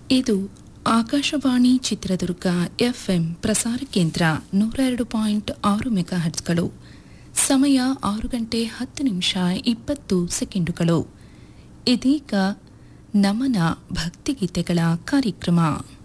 ಇದು ಆಕಾಶವಾಣಿ ಚಿತ್ರದುರ್ಗ ಎಫ್ಎಂ ಪ್ರಸಾರ ಕೇಂದ್ರ ನೂರ ಎರಡು ಪಾಯಿಂಟ್ ಆರು ಮೆಗಾಹರ್ಟ್ಸ್ಗಳು ಸಮಯ ಆರು ಗಂಟೆ ಹತ್ತು ನಿಮಿಷ ಇಪ್ಪತ್ತು ಸೆಕೆಂಡುಗಳು ಇದೀಗ ನಮನ ಭಕ್ತಿಗೀತೆಗಳ ಕಾರ್ಯಕ್ರಮ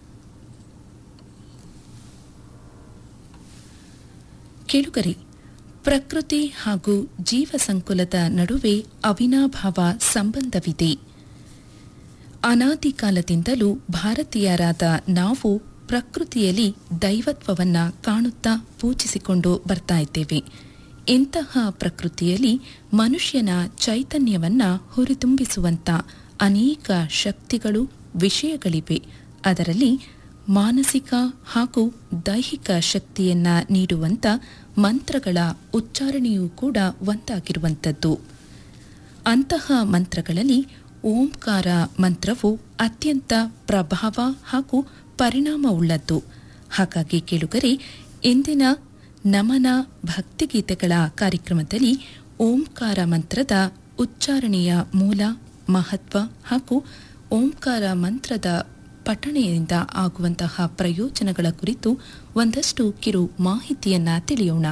ಕೇಳುಗರೆ ಪ್ರಕೃತಿ ಹಾಗೂ ಜೀವ ಸಂಕುಲದ ನಡುವೆ ಅವಿನಾಭಾವ ಸಂಬಂಧವಿದೆ ಅನಾದಿ ಕಾಲದಿಂದಲೂ ಭಾರತೀಯರಾದ ನಾವು ಪ್ರಕೃತಿಯಲ್ಲಿ ದೈವತ್ವವನ್ನ ಕಾಣುತ್ತಾ ಪೂಜಿಸಿಕೊಂಡು ಬರ್ತಾ ಇದ್ದೇವೆ ಇಂತಹ ಪ್ರಕೃತಿಯಲ್ಲಿ ಮನುಷ್ಯನ ಚೈತನ್ಯವನ್ನ ಹುರಿತುಂಬಿಸುವಂತ ಅನೇಕ ಶಕ್ತಿಗಳು ವಿಷಯಗಳಿವೆ ಅದರಲ್ಲಿ ಮಾನಸಿಕ ಹಾಗೂ ದೈಹಿಕ ಶಕ್ತಿಯನ್ನ ನೀಡುವಂತ ಮಂತ್ರಗಳ ಉಚ್ಚಾರಣೆಯೂ ಕೂಡ ಒಂದಾಗಿರುವಂಥದ್ದು ಅಂತಹ ಮಂತ್ರಗಳಲ್ಲಿ ಓಂಕಾರ ಮಂತ್ರವು ಅತ್ಯಂತ ಪ್ರಭಾವ ಹಾಗೂ ಪರಿಣಾಮವುಳ್ಳದ್ದು ಹಾಗಾಗಿ ಕೇಳುಗರೆ ಇಂದಿನ ನಮನ ಭಕ್ತಿಗೀತೆಗಳ ಕಾರ್ಯಕ್ರಮದಲ್ಲಿ ಓಂಕಾರ ಮಂತ್ರದ ಉಚ್ಚಾರಣೆಯ ಮೂಲ ಮಹತ್ವ ಹಾಗೂ ಓಂಕಾರ ಮಂತ್ರದ ಪಠಣೆಯಿಂದ ಆಗುವಂತಹ ಪ್ರಯೋಜನಗಳ ಕುರಿತು ಒಂದಷ್ಟು ಕಿರು ಮಾಹಿತಿಯನ್ನ ತಿಳಿಯೋಣ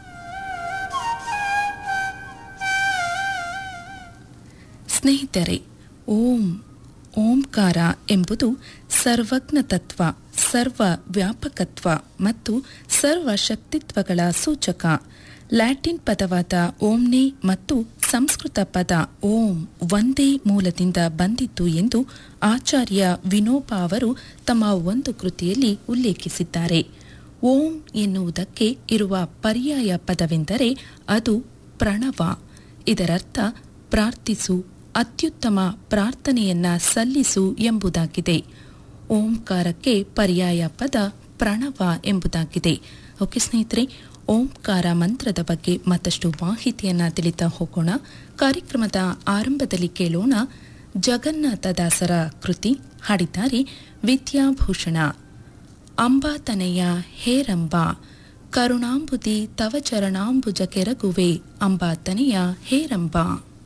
ಸ್ನೇಹಿತರೆ ಓಂ ಓಂಕಾರ ಎಂಬುದು ಸರ್ವಜ್ಞ ತತ್ವ ಸರ್ವ ವ್ಯಾಪಕತ್ವ ಮತ್ತು ಸರ್ವಶಕ್ತಿತ್ವಗಳ ಸೂಚಕ ಲ್ಯಾಟಿನ್ ಪದವಾದ ಓಂನೆ ಮತ್ತು ಸಂಸ್ಕೃತ ಪದ ಓಂ ಒಂದೇ ಮೂಲದಿಂದ ಬಂದಿದ್ದು ಎಂದು ಆಚಾರ್ಯ ವಿನೋಬ ಅವರು ತಮ್ಮ ಒಂದು ಕೃತಿಯಲ್ಲಿ ಉಲ್ಲೇಖಿಸಿದ್ದಾರೆ ಓಂ ಎನ್ನುವುದಕ್ಕೆ ಇರುವ ಪರ್ಯಾಯ ಪದವೆಂದರೆ ಅದು ಪ್ರಣವ ಇದರರ್ಥ ಪ್ರಾರ್ಥಿಸು ಅತ್ಯುತ್ತಮ ಪ್ರಾರ್ಥನೆಯನ್ನ ಸಲ್ಲಿಸು ಎಂಬುದಾಗಿದೆ ಓಂಕಾರಕ್ಕೆ ಪರ್ಯಾಯ ಪದ ಪ್ರಣವ ಎಂಬುದಾಗಿದೆ ಓಕೆ ಸ್ನೇಹಿತರೆ ಓಂಕಾರ ಮಂತ್ರದ ಬಗ್ಗೆ ಮತ್ತಷ್ಟು ಮಾಹಿತಿಯನ್ನ ತಿಳಿತಾ ಹೋಗೋಣ ಕಾರ್ಯಕ್ರಮದ ಆರಂಭದಲ್ಲಿ ಕೇಳೋಣ ಜಗನ್ನಾಥದಾಸರ ಕೃತಿ ಹಾಡಿದ್ದಾರೆ ವಿದ್ಯಾಭೂಷಣ ಅಂಬಾತನೆಯ ಹೇರಂಬ ಕರುಣಾಂಬುದಿ ತವ ಚರಣಾಂಬುಜ ಕೆರಗುವೆ ಅಂಬಾತನೆಯ ಹೇರಂಬ